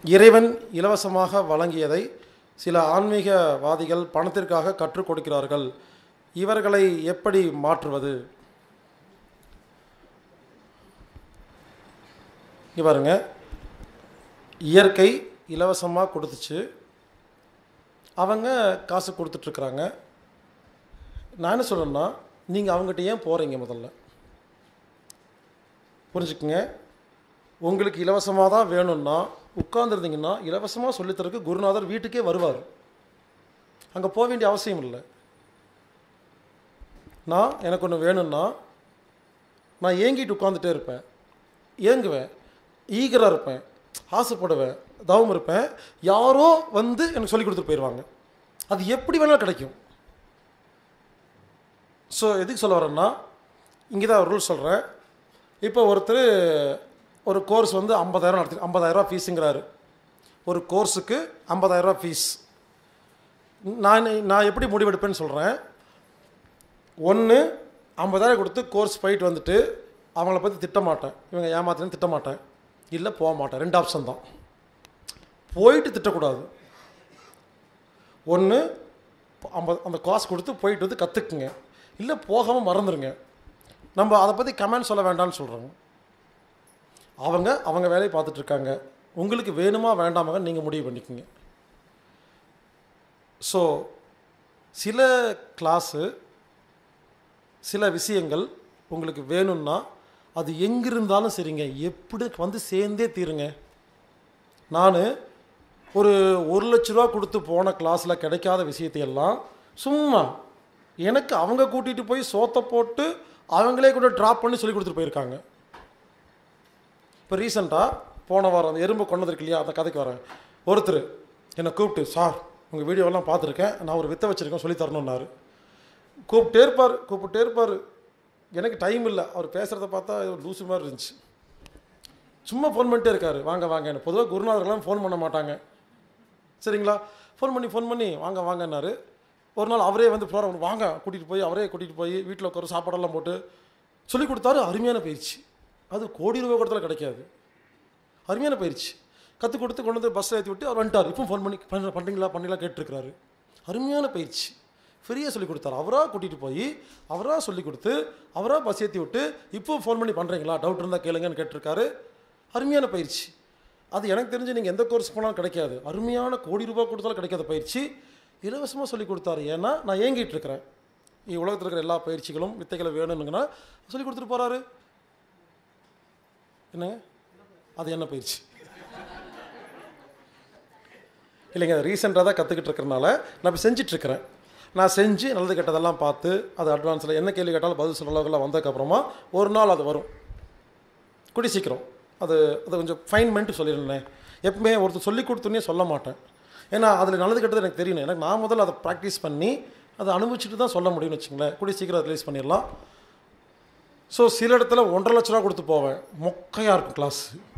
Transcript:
இறைவன் இலவசமாக வழங்கியதை சில ஆன்மீகவாதிகள் பணத்திற்காக கற்றுக் கொடுக்கிறார்கள் இவர்களை எப்படி மாற்றுவது இங்க பாருங்க இயற்கை இலவசமாக கொடுத்துச்சு அவங்க காசு கொடுத்துட்ருக்குறாங்க நான் என்ன சொல்கிறேன்னா நீங்கள் அவங்ககிட்ட ஏன் போகிறீங்க முதல்ல புரிஞ்சுக்குங்க உங்களுக்கு இலவசமாக தான் வேணும்னா உட்காந்துருந்தீங்கன்னா இலவசமாக சொல்லித்தரக்கு குருநாதர் வீட்டுக்கே வருவார் அங்கே போக வேண்டிய அவசியம் இல்லை நான் எனக்கு ஒன்று வேணும்னா நான் ஏங்கிட்டு உட்காந்துட்டே இருப்பேன் ஏங்குவேன் ஈகராக இருப்பேன் ஆசைப்படுவேன் தவம் இருப்பேன் யாரோ வந்து எனக்கு சொல்லி கொடுத்துட்டு போயிடுவாங்க அது எப்படி வேணாலும் கிடைக்கும் ஸோ எதுக்கு சொல்ல வரேன்னா இங்கே தான் ரூல் சொல்கிறேன் இப்போ ஒருத்தர் ஒரு கோர்ஸ் வந்து ஐம்பதாயிரம் நடத்தி ஐம்பதாயிரரூவா ஃபீஸுங்கிறாரு ஒரு கோர்ஸுக்கு ஐம்பதாயிரரூவா ஃபீஸ் நான் நான் எப்படி முடிவெடுப்பேன்னு சொல்கிறேன் ஒன்று ஐம்பதாயிரம் கொடுத்து கோர்ஸ் போயிட்டு வந்துட்டு அவங்கள பற்றி திட்ட மாட்டேன் இவங்க ஏமாத்துறேன்னு திட்ட மாட்டேன் இல்லை போக மாட்டேன் ரெண்டு ஆப்ஷன் தான் போயிட்டு திட்டக்கூடாது ஒன்று ஐம்பது அந்த காசு கொடுத்து போயிட்டு வந்து கற்றுக்குங்க இல்லை போகாமல் மறந்துடுங்க நம்ம அதை பற்றி கமெண்ட் சொல்ல வேண்டாம்னு சொல்கிறோங்க அவங்க அவங்க வேலையை பார்த்துட்ருக்காங்க உங்களுக்கு வேணுமா வேண்டாமாக நீங்கள் முடிவு பண்ணிக்கோங்க ஸோ சில கிளாஸு சில விஷயங்கள் உங்களுக்கு வேணும்னா அது எங்கிருந்தாலும் சரிங்க எப்படி வந்து சேர்ந்தே தீருங்க நான் ஒரு ஒரு லட்ச ரூபா கொடுத்து போன கிளாஸில் கிடைக்காத விஷயத்தையெல்லாம் சும்மா எனக்கு அவங்க கூட்டிகிட்டு போய் சோத்தை போட்டு அவங்களே கூட ட்ராப் பண்ணி சொல்லி கொடுத்துட்டு போயிருக்காங்க இப்போ ரீசெண்டாக போன வாரம் அந்த எறும்பு கொண்டது இருக்கு இல்லையா அந்த கதைக்கு வரேன் ஒருத்தர் என்னை கூப்பிட்டு சார் உங்கள் வீடியோவெல்லாம் பார்த்துருக்கேன் நான் ஒரு வித்தை வச்சுருக்கேன் சொல்லி தரணுன்னாரு கூப்பிட்டே இருப்பார் கூப்பிட்டே இருப்பார் எனக்கு டைம் இல்லை அவர் பேசுகிறத பார்த்தா இது ஒரு லூசு மாதிரி இருந்துச்சு சும்மா ஃபோன் பண்ணிட்டே இருக்காரு வாங்க வாங்க பொதுவாக குருநாதர்கள்லாம் ஃபோன் பண்ண மாட்டாங்க சரிங்களா ஃபோன் பண்ணி ஃபோன் பண்ணி வாங்க வாங்கன்னாரு ஒரு நாள் அவரே வந்து ப்ரோக்ராம் வாங்க கூட்டிகிட்டு போய் அவரே கூட்டிகிட்டு போய் வீட்டில் உட்கார சாப்பாடெல்லாம் போட்டு சொல்லி கொடுத்தாரு அருமையான பயிற்சி அது கோடி ரூபாய் கொடுத்தாலும் கிடைக்காது அருமையான பயிற்சி கற்றுக் கொடுத்து கொண்டு வந்து பஸ்ஸில் ஏற்றி விட்டு அவர் வந்துட்டார் இப்போ ஃபோன் பண்ணி பண்ண பண்ணுறீங்களா பண்ணீங்களா கேட்டிருக்கிறாரு அருமையான பயிற்சி ஃப்ரீயாக சொல்லி கொடுத்தாரு அவராக கூட்டிகிட்டு போய் அவராக சொல்லி கொடுத்து அவராக பஸ் ஏற்றி விட்டு இப்போ ஃபோன் பண்ணி பண்ணுறீங்களா டவுட் இருந்தால் கேளுங்கன்னு கேட்டிருக்காரு அருமையான பயிற்சி அது எனக்கு தெரிஞ்சு நீங்கள் எந்த கோர்ஸ் போனாலும் கிடைக்காது அருமையான கோடி ரூபாய் கொடுத்தாலும் கிடைக்காத பயிற்சி இலவசமாக சொல்லி கொடுத்தாரு ஏன்னா நான் ஏங்கிட்டு இருக்கிறேன் இ உலகத்தில் இருக்கிற எல்லா பயிற்சிகளும் வித்தைகளை வேணும்னுங்கன்னா சொல்லி கொடுத்துட்டு போகிறாரு என்னங்க அது என்ன பயிற்சி இல்லைங்க ரீசெண்டாக தான் கற்றுக்கிட்டு இருக்கிறனால நான் இப்போ செஞ்சிட்ருக்கிறேன் நான் செஞ்சு நல்லது கெட்டதெல்லாம் பார்த்து அது அட்வான்ஸில் என்ன கேள்வி கேட்டாலும் பதில் சொல்கிற அளவுக்குலாம் வந்ததுக்கப்புறமா ஒரு நாள் அது வரும் கூடி சீக்கிரம் அது அது கொஞ்சம் ஃபைன் பண்ணிட்டு சொல்லிடுறேன் எப்பவுமே ஒருத்தர் சொல்லி கொடுத்தோன்னே சொல்ல மாட்டேன் ஏன்னா அதில் நல்லது கெட்டது எனக்கு தெரியணும் எனக்கு நான் முதல்ல அதை ப்ராக்டிஸ் பண்ணி அதை அனுபவிச்சுட்டு தான் சொல்ல முடியும்னு வச்சுங்களேன் கூடி சீக்கிரம் ரிலீஸ் பண்ணிடலாம் ஸோ சில இடத்துல ஒன்றரை லட்ச ரூபா கொடுத்து போவேன் மொக்கையாக இருக்கும் கிளாஸ்